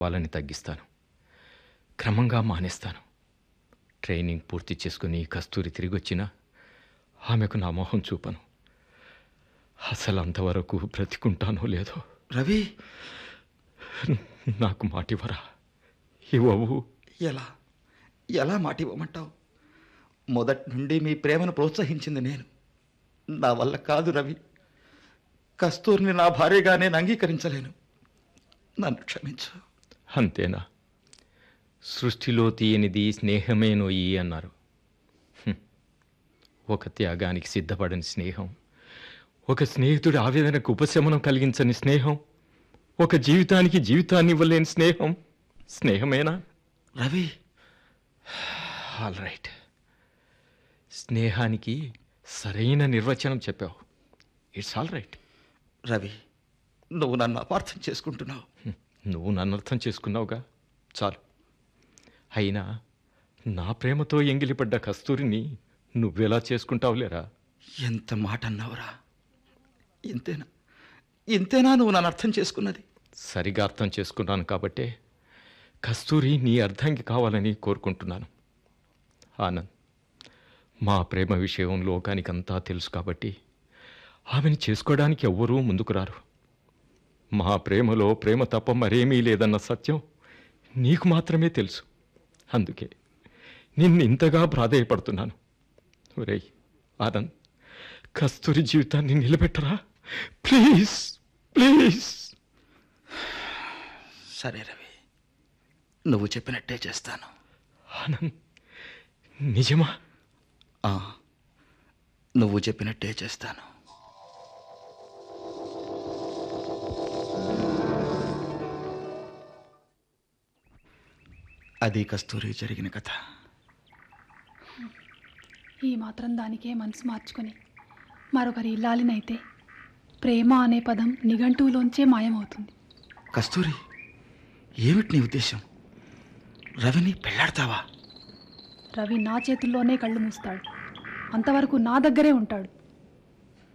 వాళ్ళని తగ్గిస్తాను క్రమంగా మానేస్తాను ట్రైనింగ్ పూర్తి చేసుకుని కస్తూరి తిరిగి వచ్చినా ఆమెకు నా మొహం చూపను అసలు అంతవరకు బ్రతికుంటానో లేదో రవి నాకు మాటివరా ఇవ్వవు ఎలా ఎలా మాట ఇవ్వమంటావు మొదటి నుండి మీ ప్రేమను ప్రోత్సహించింది నేను నా వల్ల కాదు రవి కస్తూరిని నా భార్యగా నేను అంగీకరించలేను నన్ను క్షమించు అంతేనా సృష్టిలో తీయనిది స్నేహమేనోయి అన్నారు హ్మ్. ఒక త్యాగానికి సిద్ధపడని స్నేహం ఒక స్నేహితుడి ఆవేదనకు ఉపశమనం కలిగించని స్నేహం ఒక జీవితానికి జీవితాన్ని ఇవ్వలేని స్నేహం స్నేహమేనా రవి ఆల్ రైట్ స్నేహానికి సరైన నిర్వచనం చెప్పావు ఇట్స్ ఆల్ రైట్ రవి నువ్వు నన్ను అపార్థం చేసుకుంటున్నావు నువ్వు నన్ను అర్థం చేసుకున్నావుగా చాలు అయినా నా ప్రేమతో ఎంగిలిపడ్డ కస్తూరిని నువ్వెలా చేసుకుంటావులేరా ఎంత మాట అన్నావురా ఇంతేనా ఇంతేనా నువ్వు నన్ను అర్థం చేసుకున్నది సరిగా అర్థం చేసుకున్నాను కాబట్టే కస్తూరి నీ అర్థంకి కావాలని కోరుకుంటున్నాను ఆనంద్ మా ప్రేమ విషయం లోకానికంతా తెలుసు కాబట్టి ఆమెను చేసుకోవడానికి ఎవ్వరూ ముందుకు రారు మా ప్రేమలో ప్రేమ తప్ప మరేమీ లేదన్న సత్యం నీకు మాత్రమే తెలుసు అందుకే నిన్ను ఇంతగా ప్రాధేయపడుతున్నాను ఒరేయ్ ఆనంద్ కస్తూరి జీవితాన్ని నిలబెట్టరా ప్లీజ్ ప్లీజ్ సరే రవి నువ్వు చెప్పినట్టే చేస్తాను ఆనంద్ నిజమా ఆ, నువ్వు చెప్పినట్టే చేస్తాను అది కస్తూరి జరిగిన కథ ఈ మాత్రం దానికే మనసు మార్చుకొని మరొకరి ఇల్లాలినైతే ప్రేమ అనే పదం నిఘంటువులోంచే మాయమవుతుంది కస్తూరి ఏమిటి నీ ఉద్దేశం రవిని పెళ్ళాడతావా రవి నా చేతుల్లోనే కళ్ళు మూస్తాడు అంతవరకు నా దగ్గరే ఉంటాడు